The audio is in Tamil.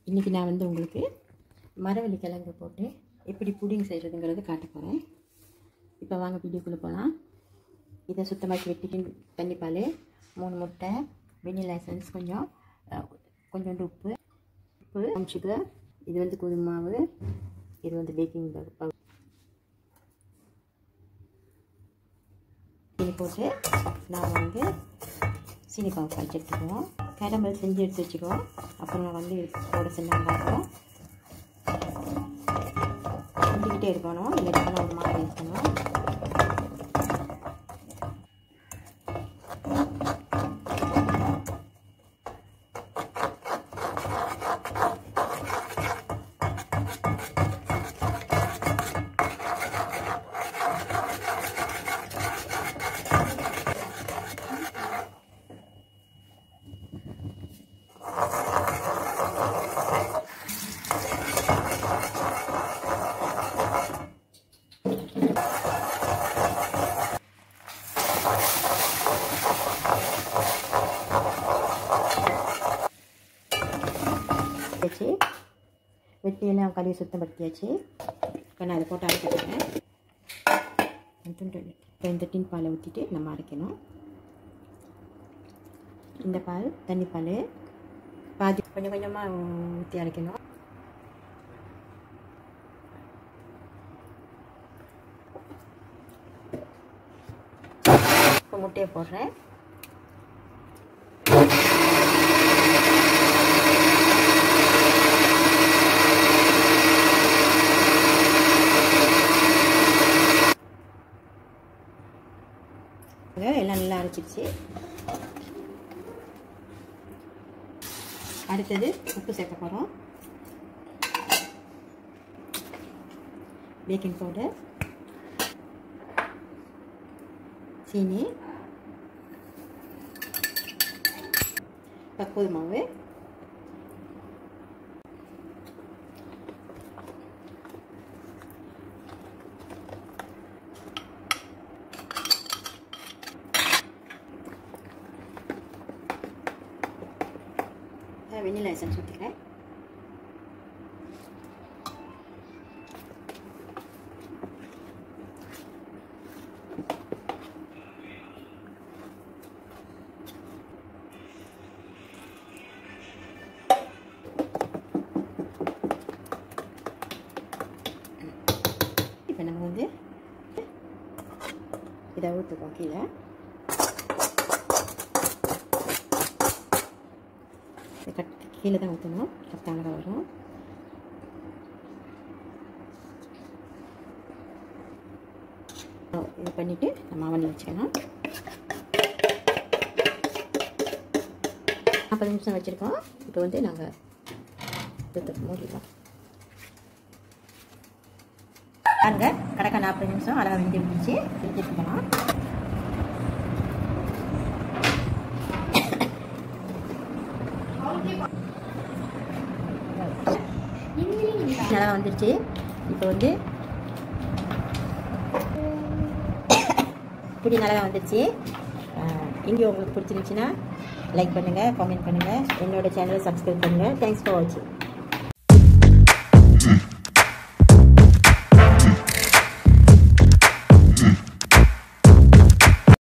இன்றைக்கி நான் வந்து உங்களுக்கு மரவள்ளி கிழங்கு போட்டு எப்படி புடிங் செய்கிறதுங்கிறது காட்ட போகிறேன் இப்போ வாங்க வீடியோக்குள்ளே போகலாம் இதை சுத்தமாக்கி வெட்டிக்கு தண்ணிப்பால் மூணு முட்டை வெண்ணிலா எசன்ஸ் கொஞ்சம் அஹ், கொஞ்சோண்டு உப்பு உப்பு சுகர் இது வந்து கோதுமை மாவு இது வந்து பேக்கிங் பவுடர் சீனி போட்டு நாம் வந்து சீனி பாவு காய்ச்சி எடுத்துக்குவோம் கேரமல் செஞ்சு எடுத்து வச்சுக்குவோம் அப்புறம் நான் வந்து இது போட சின்ன வெங்காயம் கிண்டிக்கிட்டே இருக்கணும் இல்லாட்டி ஒரு மாதிரி இருக்கணும் வச்சு வெட்டியெல்லாம் கழுவி சுத்தப்படுத்தியாச்சு இப்போ நான் அதை போட்டு அரைக்கிறேன் இப்போ இந்த டின் பாலை ஊற்றிட்டு நம்ம அரைக்கணும் இந்த பால் தண்ணி பால் பாதி கொஞ்சம் கொஞ்சமாக ஊற்றி அரைக்கணும் இப்போ முட்டையை போடுறேன் எல்லாம் நல்லா அரைச்சிடுச்சு அடுத்தது உப்பு சேர்க்க போகிறோம் பேக்கிங் பவுடர் சீனி பக்குவது மாவு வெண்ணிலா எசன்ஸ் ஊற்றிக்கிறேன் இப்போ நம்ம வந்து இதை ஊற்றுக்கோம் கீழே கட் கீழே தான் ஊற்றணும் கரெக்டாக அழகாக வரும் இது பண்ணிவிட்டு நம்ம அவனில் வச்சுக்கலாம் நாற்பது நிமிஷம் வச்சுருக்கோம் இப்போ வந்து நாங்கள் எடுத்து மூடிடலாம் பாருங்க கடைக்கா நாற்பது நிமிஷம் அழகாக வெந்து விட்டுச்சு எடுத்துட்டு போகலாம் நல்லா வந்துருச்சு இப்போ வந்து இப்படி நல்லா வந்துருச்சு இங்கே உங்களுக்கு பிடிச்சிருந்துச்சுன்னா லைக் பண்ணுங்கள் காமெண்ட் பண்ணுங்கள் என்னோட சேனலை சப்ஸ்கிரைப் பண்ணுங்கள் தேங்க்ஸ் ஃபார் வாட்சிங்